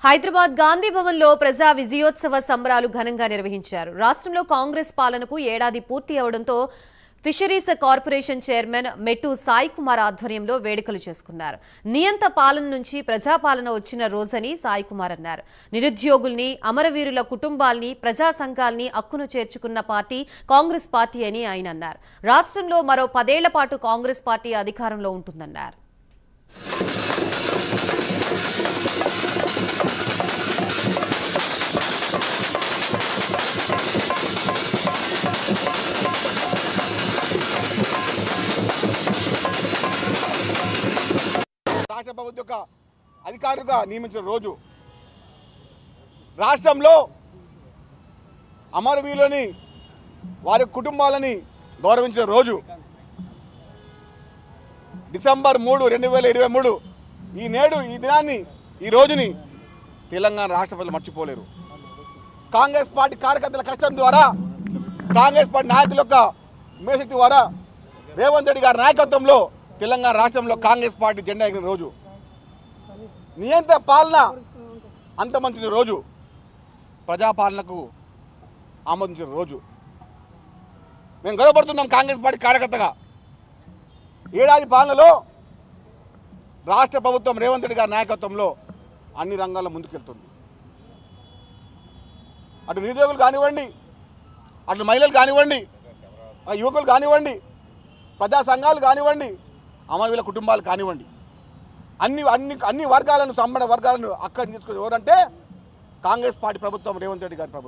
హైదరాబాద్ గాంధీ భవన్ లో ప్రజా విజయోత్సవ సంబరాలు ఘనంగా నిర్వహించారు రాష్ట్రంలో కాంగ్రెస్ పాలనకు ఏడాది పూర్తి అవడంతో ఫిషరీస్ కార్పొరేషన్ చైర్మన్ మెట్టు సాయి కుమార్ ఆధ్వర్యంలో వేడుకలు చేసుకున్నారు నియంత పాలన నుంచి ప్రజాపాలన వచ్చిన రోజని సాయి కుమార్ అన్నారు నిరుద్యోగుల్ని అమరవీరుల కుటుంబాల్ని ప్రజా సంఘాల్ని అక్కును చేర్చుకున్న పార్టీ కాంగ్రెస్ పార్టీ అని ఆయన అన్నారు రాష్ట్రంలో మరో పదేళ్ల పాటు కాంగ్రెస్ పార్టీ అధికారంలో ఉంటుందన్నారు రాష్ట్ర ప్రభుత్వ యొక్క అధికారులుగా నియమించిన రోజు రాష్ట్రంలో అమరవీరులని వారి కుటుంబాలని గౌరవించిన రోజు డిసెంబర్ మూడు రెండు వేల ఇరవై మూడు ఈ నేడు ఈ దినాన్ని ఈ రోజుని తెలంగాణ రాష్ట్ర ప్రజలు మర్చిపోలేరు కాంగ్రెస్ పార్టీ కార్యకర్తల కష్టం ద్వారా కాంగ్రెస్ పార్టీ నాయకుల యొక్క మేశక్తి ద్వారా రేవంత్ రెడ్డి గారి నాయకత్వంలో తెలంగాణ రాష్ట్రంలో కాంగ్రెస్ పార్టీ జెండా ఎగిరిన రోజు నియంత పాలన అంతమంచిన రోజు ప్రజాపాలనకు ఆమోదించిన రోజు మేము గొడవపడుతున్నాం కాంగ్రెస్ పార్టీ కార్యకర్తగా ఏడాది పాలనలో రాష్ట్ర ప్రభుత్వం రేవంత్ రెడ్డి గారి నాయకత్వంలో అన్ని రంగాల్లో ముందుకెళ్తుంది అటు నిరుద్యోగులు కానివ్వండి అటు మహిళలు కానివ్వండి ఆ యువకులు కానివ్వండి ప్రజా సంఘాలు కానివ్వండి అమరవీల కుటుంబాలు కానివ్వండి అన్ని అన్ని అన్ని వర్గాలను సంబడ వర్గాలను అక్కడ తీసుకుని ఎవరంటే కాంగ్రెస్ పార్టీ ప్రభుత్వం రేవంత్ రెడ్డి గారి ప్రభుత్వం